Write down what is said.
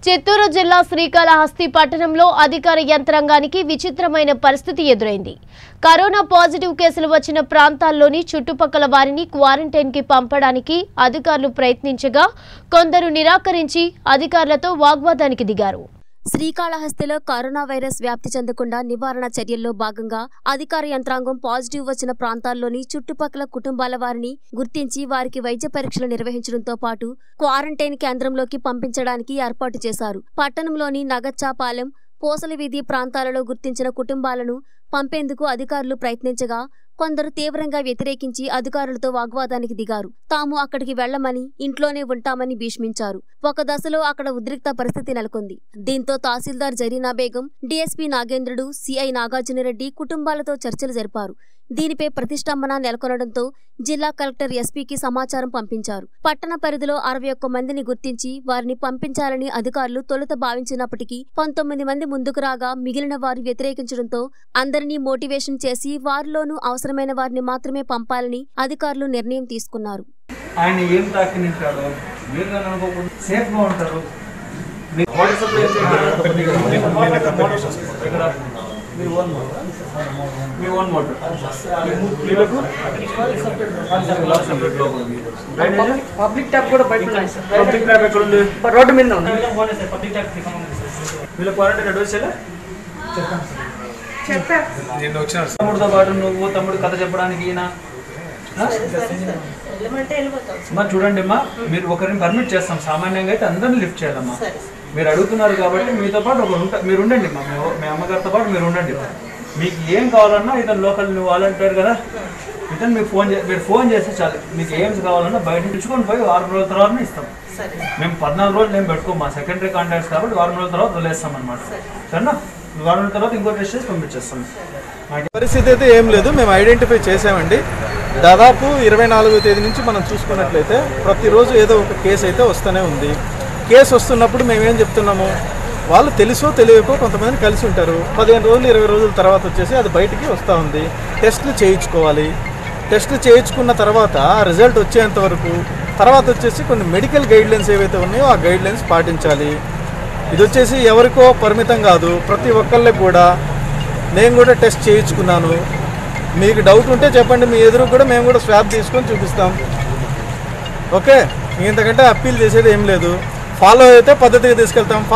చిత్తూరు జిల్లా శ్రీకాళహస్తి పట్టణంలో అధికార యంత్రాంగానికి విచిత్రమైన పరిస్థితి ఎదురైంది కరోనా పాజిటివ్ కేసులు వచ్చిన ప్రాంతాల్లోని చుట్టుపక్కల వారిని క్వారంటైన్ కి పంపడానికి అధికారులు ప్రయత్నించగా కొందరు నిరాకరించి అధికారులతో వాగ్వాదానికి దిగారు శ్రీకాళహస్తిలో కరోనా వైరస్ వ్యాప్తి చెందకుండా నివారణ చర్యల్లో భాగంగా అధికార యంత్రాంగం పాజిటివ్ వచ్చిన ప్రాంతాల్లోని చుట్టుపక్కల కుటుంబాల వారిని గుర్తించి వారికి వైద్య పరీక్షలు నిర్వహించడంతో పాటు క్వారంటైన్ కేంద్రంలోకి పంపించడానికి ఏర్పాటు చేశారు పట్టణంలోని నగచ్చాపాలెం పూసల వీధి ప్రాంతాలలో గుర్తించిన కుటుంబాలను పంపేందుకు అధికారులు ప్రయత్నించగా కొందరు తీవ్రంగా వ్యతిరేకించి అధికారులతో వాగ్వాదానికి దిగారు తాము అక్కడికి వెళ్లమని ఇంట్లోనే ఉంటామని భీష్మించారు ఒక దశలో అక్కడ ఉద్రిక్త పరిస్థితి నెలకొంది దీంతో తహసీల్దార్ జరీనా బేగం డీఎస్పీ నాగేంద్రుడు సిఐ నాగార్జునరెడ్డి కుటుంబాలతో చర్చలు జరిపారు దీనిపై ప్రతిష్టంభన నెలకొనడంతో జిల్లా కలెక్టర్ ఎస్పీకి సమాచారం పంపించారు పట్టణ పరిధిలో అరవై ఒక్క మందిని గుర్తించి వారిని పంపించాలని అధికారులు తొలుత భావించినప్పటికీ పంతొమ్మిది మంది ముందుకు రాగా మిగిలిన వారు వ్యతిరేకించడంతో అందరినీ మోటివేషన్ చేసి వారిలోనూ అవసరమైన వారిని మాత్రమే పంపాలని అధికారులు నిర్ణయం తీసుకున్నారు ఆయన ఏం తాకి నింటాడు మీరు కానీ అనుకోకుండా సేఫ్గా ఉంటారు మీ వాటర్ సప్లై ఇక్కడ మీ ఓన్ మోటార్ మీ ఓన్ మోటార్ వీళ్ళకు సపరేట్ లోపల డ్రైనేజ్ పబ్లిక్ ట్యాప్ కూడా బయట ఉన్నాయి సార్ పబ్లిక్ ట్యాప్ ఎక్కడ ఉంది రోడ్డు మీద ఉంది వీళ్ళ క్వారంటైన్ అడ్వైస్ చేయాలా నిన్న వచ్చినారు సార్ తమ్ముడితో పాటు నువ్వు తమ్ముడు కథ చెప్పడానికి ఈయన ఆ? అమ్మా చూడండి అమ్మా మీరు ఒకరిని పర్మిట్ చేస్తాం సామాన్యంగా అయితే అందరిని లిఫ్ట్ చేయాలమ్మా మీరు అడుగుతున్నారు కాబట్టి మీతో పాటు ఒకరు ఉంటా మీరు ఉండండి అమ్మా మీ మీ అమ్మగారితో పాటు మీరు ఉండండి మీకు ఏం కావాలన్నా ఇతను లోకల్ వాలంటీర్ కదా ఇతను మీకు ఫోన్ చే మీరు ఫోన్ చేస్తే చాలు మీకు ఏం కావాలన్నా బయట తెచ్చుకొని పోయి వారం రోజుల తర్వాత ఇస్తాం మేము పద్నాలుగు రోజులు మేము పెట్టుకోం మా సెకండరీ కాంటాక్ట్స్ కాబట్టి వారం రోజుల తర్వాత వదిలేస్తాం అనమాట సరేనా వారం రోజుల తర్వాత ఇంకో టెస్ట్ చేసి పంపించేస్తాం నాకు పరిస్థితి అయితే ఏం లేదు మేము ఐడెంటిఫై చేసామండి దాదాపు ఇరవై నాలుగో తేదీ నుంచి మనం చూసుకున్నట్లయితే ప్రతిరోజు ఏదో ఒక కేసు అయితే వస్తూనే ఉంది కేసు వస్తున్నప్పుడు మేమేం చెప్తున్నాము వాళ్ళు తెలుసో తెలియకో కొంతమంది కలిసి ఉంటారు పదిహేను రోజులు ఇరవై రోజుల తర్వాత వచ్చేసి అది బయటికి వస్తూ ఉంది టెస్టులు చేయించుకోవాలి టెస్టులు చేయించుకున్న తర్వాత రిజల్ట్ వచ్చేంత వరకు తర్వాత వచ్చేసి కొన్ని మెడికల్ గైడ్లైన్స్ ఏవైతే ఉన్నాయో ఆ గైడ్లైన్స్ పాటించాలి ఇది వచ్చేసి ఎవరికో పరిమితం కాదు ప్రతి ఒక్కళ్ళకి కూడా నేను కూడా టెస్ట్ చేయించుకున్నాను మీకు డౌట్ ఉంటే చెప్పండి మీ ఎదురు కూడా మేము కూడా స్వాబ్ తీసుకొని చూపిస్తాం ఓకే ఇంతకంటే అప్పీల్ చేసేది ఏం లేదు ఫాలో అయితే పద్ధతిగా తీసుకెళ్తాం